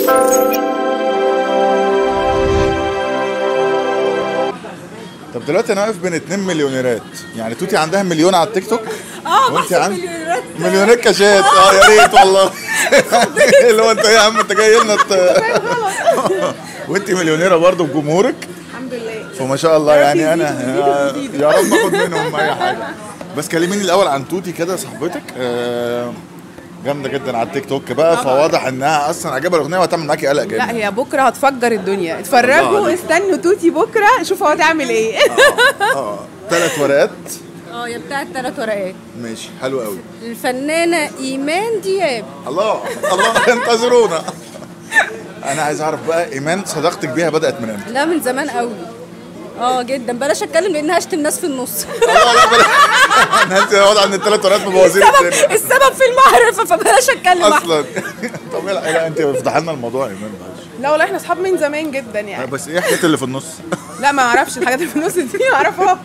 طب دلوقتي انا واقف بين اتنين مليونيرات يعني توتي عندها مليون على التيك توك اه وانت بحسب عن- مليونيرات مليونير كاشات اه يا ريت والله اللي هو انت إيه يا عم انت جاي لنا ت- وانت مليونيره برضه بجمهورك الحمد لله فما شاء الله يا رب يعني انا يزيدوا، يزيدوا، يا رب اخد منهم اي حاجه بس كلميني الاول عن توتي كده صاحبتك آه، جامده جدا على التيك توك بقى فواضح انها اصلا عجبها الاغنيه وهتعمل معاكي قلق جامد لا هي بكره هتفجر الدنيا الله اتفرجوا عليك. استنوا توتي بكره شوفوا هتعمل ايه اه ثلاث ورقات اه يا بتاعت ثلاث ورقات ماشي حلو قوي الفنانة إيمان دياب الله الله انتظرونا انا عايز اعرف بقى ايمان صداقتك بيها بدات من امتى لا من زمان قوي اه جدا بلاش اتكلم لانها هشتم ناس في النص الله لا بلا انا انت واضح ان الثلاث ورقات مبوظين الدنيا السبب في المعرفة فبلاش اتكلم أحسن. اصلا طب لا لا انت افتح لنا الموضوع يا ايمان معلش لا والله احنا اصحاب من زمان جدا يعني بس ايه حكايه اللي في النص لا ما اعرفش الحاجات اللي في النص دي ما اعرفها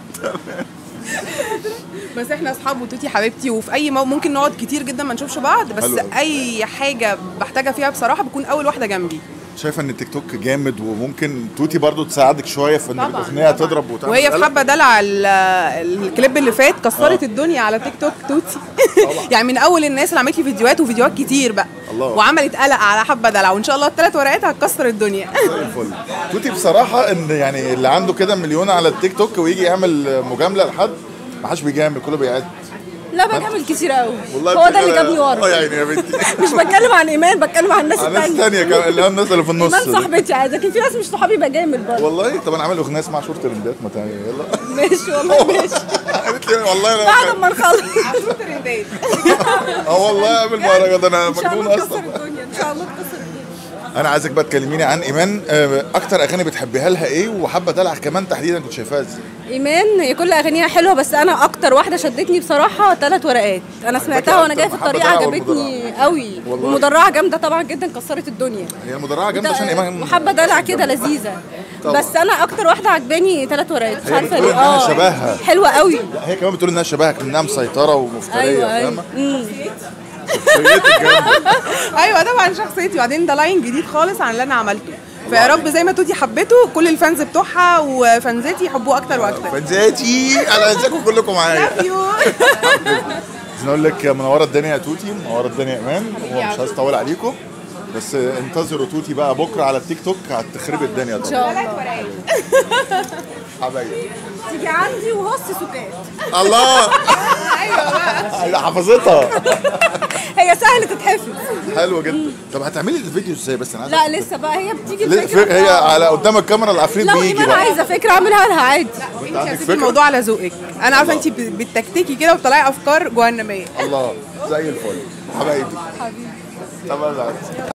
بس احنا اصحاب وتوتي حبيبتي وفي اي مو ممكن نقعد كتير جدا ما نشوفش بعض بس حلو أوي. اي حاجه بحتاجها فيها بصراحه بكون اول واحده جنبي شايفه ان التيك توك جامد وممكن توتي برضو تساعدك شويه في ان طبعا الاغنيه طبعاً. تضرب وتعمل وهي في قلق؟ حبه دلع ال- الكليب اللي فات كسرت الدنيا على تيك توك توتي يعني من اول الناس اللي عملت لي فيديوهات وفيديوهات كتير بقى الله. وعملت قلق على حبه دلع وان شاء الله الثلاث ورقات هتكسر الدنيا زي الفل توتي بصراحه ان يعني اللي عنده كده مليون على التيك توك ويجي يعمل مجامله لحد ما حدش بيجامل كله بيعد لا بجامل كتير قوي والله هو ده اللي بتبقى- جابني اه ورا يا عيني يا بنتي مش بتكلم عن ايمان بتكلم عن الناس على ناس التانية ثانيه كمان اللي هم الناس اللي في النص ايمان دي. صاحبتي عادي لكن في ناس مش صحابي بجامل برضه والله طب انا عامل اغنيه اسمها شورت ترندات ما تعمل يلا ماشي والله ماشي قالت لي والله انا بعد ما نخلص عشرة ترندات اه والله اعمل مهرجان انا ان شاء مجنون الله تكسر اصلا الدنيا ان شاء الله تكسر الدنيا انا عايزك بقى تكلميني عن ايمان آه، اكتر اغاني بتحبيها لها ايه وحابه دلع كمان تحديدا كنت شايفاها ازاي ايمان هي كل اغانيها حلوه بس انا اكتر واحده شدتني بصراحه ثلاث ورقات انا سمعتها وانا جايه في أكتر الطريق محبة عجبتني قوي والله. ومدرعه جامده طبعا جدا كسرت الدنيا هي المدرعه جامده عشان ايمان وحابه دلع كده لذيذه طبعا. بس انا اكتر واحده عجباني ثلاث ورقات مش هي عارفه بتقول ليه إنها شبهها. حلوه قوي لا، هي كمان بتقول انها شبهك انها مسيطره ومفتريه ايوه ايوه فاهمه أمم. شخصيتك جامده ايوه طبعا شخصيتي وبعدين ده لاين جديد خالص عن اللي انا عملته فيا رب زي ما توتي حبته كل الفانز بتوعها وفانزاتي يحبوه اكتر واكتر فانزاتي انا عايزاكم كلكم معايا Love you. عايزين اقول لك منوره الدنيا يا توتي منوره الدنيا يا ايمان ومش عايز اطول عليكم بس انتظروا توتي بقى بكره على التيك توك هتخرب الدنيا ان طبعا شاء الله حبايبي تيجي عندي وهص سكات الله ايوه حفظتها هي سهله تتحفظ حلوه جدا طب هتعملي الفيديو ازاي بس انا عايز لا أعرف. لسه بقى هي بتيجي ليه- الفكره في- هي على قدام الكاميرا العفريت لو بيجي ايمان بقى عايزه فكره اعملها لها عادي انت يا عندك ستي فكره الموضوع على ذوقك انا عارفه انت بتكتكي كده وبتطلعي افكار جهنميه الله زي الفل حبايبي حبيبي طب أنا عايز.